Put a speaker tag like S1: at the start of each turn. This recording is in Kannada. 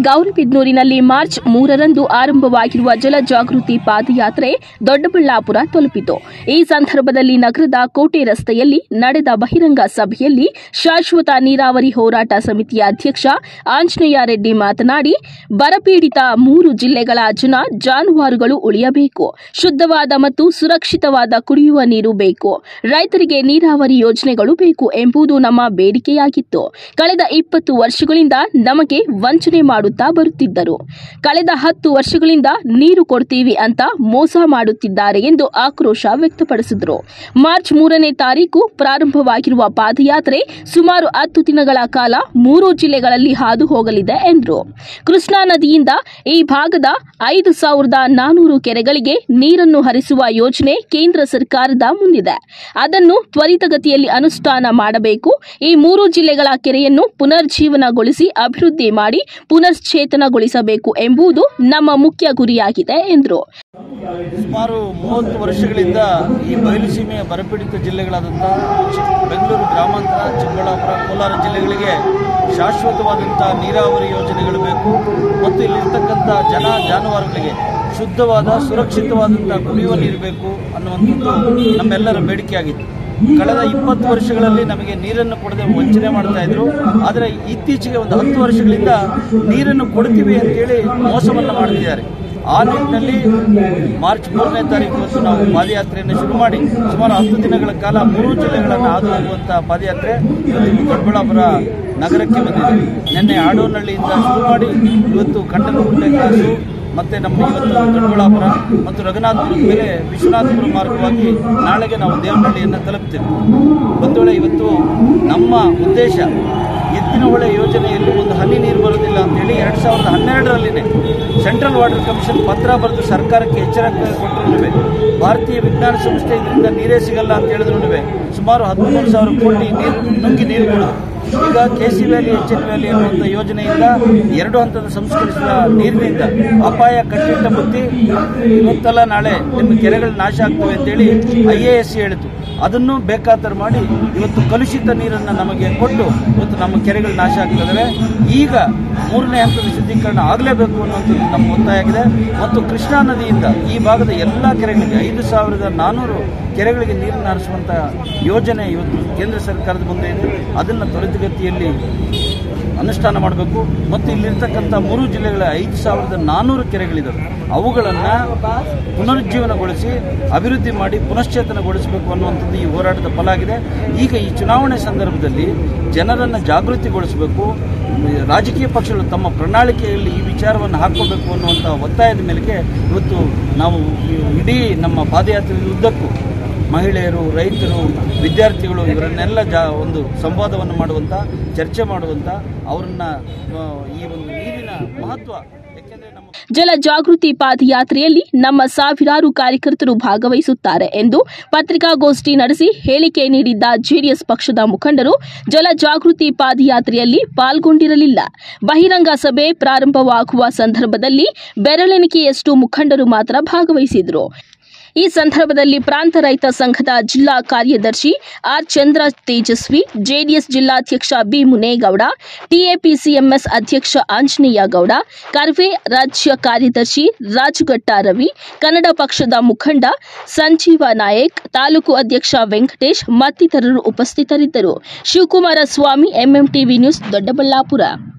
S1: ಗೌರಿಬಿದನೂರಿನಲ್ಲಿ ಮಾರ್ಚ್ ಮೂರರಂದು ಆರಂಭವಾಗಿರುವ ಜಲ ಜಾಗೃತಿ ಪಾದಯಾತ್ರೆ ದೊಡ್ಡಬಳ್ಳಾಪುರ ತಲುಪಿತು ಈ ಸಂದರ್ಭದಲ್ಲಿ ನಗರದ ಕೋಟೆ ರಸ್ತೆಯಲ್ಲಿ ನಡೆದ ಬಹಿರಂಗ ಸಭೆಯಲ್ಲಿ ಶಾಶ್ವತ ನೀರಾವರಿ ಹೋರಾಟ ಸಮಿತಿಯ ಅಧ್ಯಕ್ಷ ಆಂಜನೇಯ ರೆಡ್ಡಿ ಮಾತನಾಡಿ ಬರಪೀಡಿತ ಮೂರು ಜಿಲ್ಲೆಗಳ ಜನ ಜಾನುವಾರುಗಳು ಉಳಿಯಬೇಕು ಶುದ್ಧವಾದ ಮತ್ತು ಸುರಕ್ಷಿತವಾದ ಕುಡಿಯುವ ನೀರು ಬೇಕು ರೈತರಿಗೆ ನೀರಾವರಿ ಯೋಜನೆಗಳು ಬೇಕು ಎಂಬುದು ನಮ್ಮ ಬೇಡಿಕೆಯಾಗಿತ್ತು ಕಳೆದ ಇಪ್ಪತ್ತು ವರ್ಷಗಳಿಂದ ನಮಗೆ ವಂಚನೆ ಮಾಡುತ್ತಾ ಬರುತ್ತಿದ್ದರು ಕಳೆದ ಹತ್ತು ವರ್ಷಗಳಿಂದ ನೀರು ಕೊಡ್ತೀವಿ ಅಂತ ಮೋಸ ಮಾಡುತ್ತಿದ್ದಾರೆ ಎಂದು ಆಕ್ರೋಶ ವ್ಯಕ್ತಪಡಿಸಿದರು ಮಾರ್ಚ್ ಮೂರನೇ ತಾರೀಕು ಪ್ರಾರಂಭವಾಗಿರುವ ಪಾದಯಾತ್ರೆ ಸುಮಾರು ಹತ್ತು ದಿನಗಳ ಕಾಲ ಮೂರು ಜಿಲ್ಲೆಗಳಲ್ಲಿ ಹಾದು ಹೋಗಲಿದೆ ಎಂದರು ಕೃಷ್ಣಾ ನದಿಯಿಂದ ಈ ಭಾಗದ ಐದು ಸಾವಿರದ ನಾನೂರು ಕೆರೆಗಳಿಗೆ ನೀರನ್ನು ಹರಿಸುವ ಯೋಜನೆ ಕೇಂದ್ರ ಸರ್ಕಾರದ ಮುಂದಿದೆ ಅದನ್ನು ತ್ವರಿತಗತಿಯಲ್ಲಿ ಅನುಷ್ಠಾನ ಮಾಡಬೇಕು ಈ ಮೂರು ಜಿಲ್ಲೆಗಳ ಕೆರೆಯನ್ನು ಪುನರ್ಜೀವನಗೊಳಿಸಿ ಅಭಿವೃದ್ಧಿ ಮಾಡಿ ಪುನಶ್ಚೇತನಗೊಳಿಸಬೇಕು ಎಂಬುದು ನಮ್ಮ ಮುಖ್ಯ ಗುರಿಯಾಗಿದೆ ಎಂದರು
S2: ಸುಮಾರು ಮೂವತ್ತು ವರ್ಷಗಳಿಂದ ಈ ಬಯಲುಸೀಮೆಯ ಬರಪೀಡಿತ ಜಿಲ್ಲೆಗಳಾದಂಥ ಚಿ- ಬೆಂಗಳೂರು ಗ್ರಾಮಾಂತರ ಚಿಕ್ಕಬಳ್ಳಾಪುರ ಕೋಲಾರ ಜಿಲ್ಲೆಗಳಿಗೆ ಶಾಶ್ವತವಾದಂಥ ನೀರಾವರಿ ಯೋಜನೆಗಳು ಬೇಕು ಮತ್ತು ಇಲ್ಲಿರ್ತಕ್ಕಂಥ ಜನ ಜಾನುವಾರುಗಳಿಗೆ ಶುದ್ಧವಾದ ಸುರಕ್ಷಿತವಾದಂಥ ಕುಡಿಯುವ ನೀರು ಬೇಕು ಅನ್ನುವಂಥದ್ದು ನಮ್ಮೆಲ್ಲರ ಬೇಡಿಕೆಯಾಗಿತ್ತು ಕಳೆದ ಇಪ್ಪತ್ತು ವರ್ಷಗಳಲ್ಲಿ ನಮಗೆ ನೀರನ್ನು ಕೊಡದೆ ವಂಚನೆ ಮಾಡ್ತಾ ಇದ್ರು ಆದರೆ ಇತ್ತೀಚೆಗೆ ಒಂದು ಹತ್ತು ವರ್ಷಗಳಿಂದ ನೀರನ್ನು ಕೊಡ್ತೀವಿ ಅಂತೇಳಿ ಮೋಸವನ್ನು ಮಾಡ್ತಿದ್ದಾರೆ ಆ ನಿಟ್ಟಿನಲ್ಲಿ ಮಾರ್ಚ್ ಮೂರನೇ ತಾರೀಕು ಇವತ್ತು ನಾವು ಪಾದಯಾತ್ರೆಯನ್ನು ಶುರು ಮಾಡಿ ಸುಮಾರು ಹತ್ತು ದಿನಗಳ ಕಾಲ ಮೂರು ಜಿಲ್ಲೆಗಳನ್ನು ಹಾದು ಹೋಗುವಂಥ ಪಾದಯಾತ್ರೆ ಇವತ್ತು ದೊಡ್ಡಬಳ್ಳಾಪುರ ನಗರಕ್ಕೆ ಬಂದಿದೆ ನಿನ್ನೆ ಆಡೋನಹಳ್ಳಿಯಿಂದ ಶುರು ಮಾಡಿ ಇವತ್ತು ಕಂಟನಗುಂಟೆ ಕ್ರಾಸು ಮತ್ತೆ ನಮ್ಮ ಇವತ್ತು ದೊಡ್ಡಬಳ್ಳಾಪುರ ಮತ್ತು ರಘುನಾಥಪುರದ ಮೇಲೆ ವಿಶ್ವನಾಥಪುರ ಮಾರ್ಗವಾಗಿ ನಾಳೆಗೆ ನಾವು ದೇವನಹಳ್ಳಿಯನ್ನು ತಲುಪ್ತೇವೆ ಒಂದು ವೇಳೆ ಇವತ್ತು ನಮ್ಮ ಉದ್ದೇಶ ಎತ್ತಿನ ಹೊಳೆ ಯೋಜನೆಯಲ್ಲಿ ಒಂದು ಹನಿ ನೀರು ಬರೋದಿಲ್ಲ ಅಂತೇಳಿ ಎರಡು ಸಾವಿರದ ಹನ್ನೆರಡರಲ್ಲಿನೇ ಸೆಂಟ್ರಲ್ ವಾಟರ್ ಕಮಿಷನ್ ಪತ್ರ ಬರೆದು ಸರ್ಕಾರಕ್ಕೆ ಎಚ್ಚರಿಕೆ ಕೊಟ್ಟರು ಭಾರತೀಯ ವಿಜ್ಞಾನ ಸಂಸ್ಥೆ ಇದರಿಂದ ನೀರೇ ಸಿಗಲ್ಲ ಅಂತ ಹೇಳಿದ್ರು ಸುಮಾರು ಹದಿಮೂರು ಸಾವಿರ ಕೋಟಿ ನೀರು ನುಂಗಿ ನೀರು ಕೊಡೋದು ಈಗ K C valley H N valley ಅನ್ನುವಂಥ ಯೋಜನೆಯಿಂದ ಎರಡು ಹಂತದ ಸಂಸ್ಕರಿಸಿದ ನೀರಿನಿಂದ ಅಪಾಯ ಕಟ್ಟಿಟ್ಟ ಬುದ್ಧಿ ಇವತ್ತಲ್ಲ ನಾಳೆ ನಿಮ್ಮ ಕೆರೆಗಳು ನಾಶ ಆಗ್ತವೆ ಅಂತೇಳಿ ಐ ಎ ಎಸ್ ಹೇಳಿತು ಅದನ್ನು ಬೇಕಾತರ ಮಾಡಿ ಇವತ್ತು ಕಲುಷಿತ ನೀರನ್ನು ನಮಗೆ ಕೊಟ್ಟು ಇವತ್ತು ನಮ್ಮ ಕೆರೆಗಳು ನಾಶ ಆಗ್ತದವೆ ಈಗ ಮೂರನೇ ಹಂತದ ಶುದ್ಧೀಕರಣ ಆಗಲೇಬೇಕು ಅನ್ನುವಂಥದ್ದು ನಮ್ಮ ಒತ್ತಾಯ ಆಗಿದೆ ಮತ್ತು ಕೃಷ್ಣಾ ನದಿಯಿಂದ ಈ ಭಾಗದ ಎಲ್ಲ ಕೆರೆಗಳಿಗೆ ಐದು ಸಾವಿರದ ನಾನ್ನೂರು ಕೆರೆಗಳಿಗೆ ನೀರನ್ನು ಹರಿಸುವಂಥ ಯೋಜನೆ ಇವತ್ತು ಕೇಂದ್ರ ಸರ್ಕಾರದ ಮುಂದೆ ಇದೆ ಅದನ್ನು ತ್ವರಿತಗತಿಯಲ್ಲಿ ಅನುಷ್ಠಾನ ಮಾಡಬೇಕು ಮತ್ತು ಇಲ್ಲಿರ್ತಕ್ಕಂಥ ಮೂರು ಜಿಲ್ಲೆಗಳ ಐದು ಸಾವಿರದ ನಾನ್ನೂರು ಕೆರೆಗಳಿದ್ದಾವೆ ಅವುಗಳನ್ನು ಪುನರುಜ್ಜೀವನಗೊಳಿಸಿ ಅಭಿವೃದ್ಧಿ ಮಾಡಿ ಪುನಶ್ಚೇತನಗೊಳಿಸಬೇಕು ಅನ್ನುವಂಥದ್ದು ಈ ಹೋರಾಟದ ಫಲ ಆಗಿದೆ ಈಗ ಈ ಚುನಾವಣೆ ಸಂದರ್ಭದಲ್ಲಿ ಜನರನ್ನು ಜಾಗೃತಿಗೊಳಿಸಬೇಕು ರಾಜಕೀಯ ಪಕ್ಷಗಳು ತಮ್ಮ ಪ್ರಣಾಳಿಕೆಯಲ್ಲಿ ಈ ವಿಚಾರವನ್ನು ಹಾಕ್ಕೋಬೇಕು ಅನ್ನುವಂಥ ಒತ್ತಾಯದ ಮೇರೆಗೆ ಇವತ್ತು ನಾವು ಇಡೀ ನಮ್ಮ ಪಾದಯಾತ್ರೆ ಉದ್ದಕ್ಕೂ ಮಹಿಳೆಯರು ರೈತರು ವಿದ್ಯಾರ್ಥಿಗಳು ಇವರನ್ನೆಲ್ಲ ಜಾ ಒಂದು ಸಂವಾದವನ್ನು ಮಾಡುವಂಥ ಚರ್ಚೆ ಮಾಡುವಂಥ ಅವರನ್ನ ಆ, ಈ ಒಂದು ನೀರಿನ ಮಹತ್ವ ಯಾಕೆಂದರೆ ನಮ್ಮ
S1: ಜಲ ಜಾಗೃತಿ ಪಾದಯಾತ್ರೆಯಲ್ಲಿ ನಮ್ಮ ಸಾವಿರಾರು ಕಾರ್ಯಕರ್ತರು ಭಾಗವಹಿಸುತ್ತಾರೆ ಎಂದು ಪತ್ರಿಕಾಗೋಷ್ಠಿ ನಡೆಸಿ ಹೇಳಿಕೆ ನೀಡಿದ್ದ ಜೆಡಿಎಸ್ ಪಕ್ಷದ ಮುಖಂಡರು ಜಲ ಜಾಗೃತಿ ಪಾದಯಾತ್ರೆಯಲ್ಲಿ ಪಾಲ್ಗೊಂಡಿರಲಿಲ್ಲ ಬಹಿರಂಗ ಸಭೆ ಪ್ರಾರಂಭವಾಗುವ ಸಂದರ್ಭದಲ್ಲಿ ಬೆರಳೆಣಿಕೆಯಷ್ಟು ಮುಖಂಡರು ಮಾತ್ರ ಭಾಗವಹಿಸಿದರು ಈ ಸಂದರ್ಭದಲ್ಲಿ ಪ್ರಾಂತ ರೈತ ಸಂಘದ ಜಿಲ್ಲಾ ಕಾರ್ಯದರ್ಶಿ ಆರ್ ಚಂದ್ರ ತೇಜಸ್ವಿ ಜೆಡಿಎಸ್ ಜಿಲ್ಲಾಧ್ಯಕ್ಷ ಬಿ ಮುನೇಗೌಡ ಟಿಎಪಿಸಿಎಂಎಸ್ ಅಧ್ಯಕ್ಷ ಆಂಜನೇಯ ಗೌಡ ಕರ್ವೆ ರಾಜ್ಯ ಕಾರ್ಯದರ್ಶಿ ರಾಜುಗಟ್ಟ ರವಿ ಕನ್ನಡ ಪಕ್ಷದ ಮುಖಂಡ ಸಂಜೀವ ನಾಯಕ್ ತಾಲೂಕು ಅಧ್ಯಕ್ಷ ವೆಂಕಟೇಶ್ ಮತ್ತಿತರರು ಉಪಸ್ಥಿತರಿದ್ದರು ಶಿವಕುಮಾರ ಸ್ವಾಮಿ ಎಂಎಂಟಿವಿ ನ್ಯೂಸ್ ದೊಡ್ಡಬಳ್ಳಾಪುರ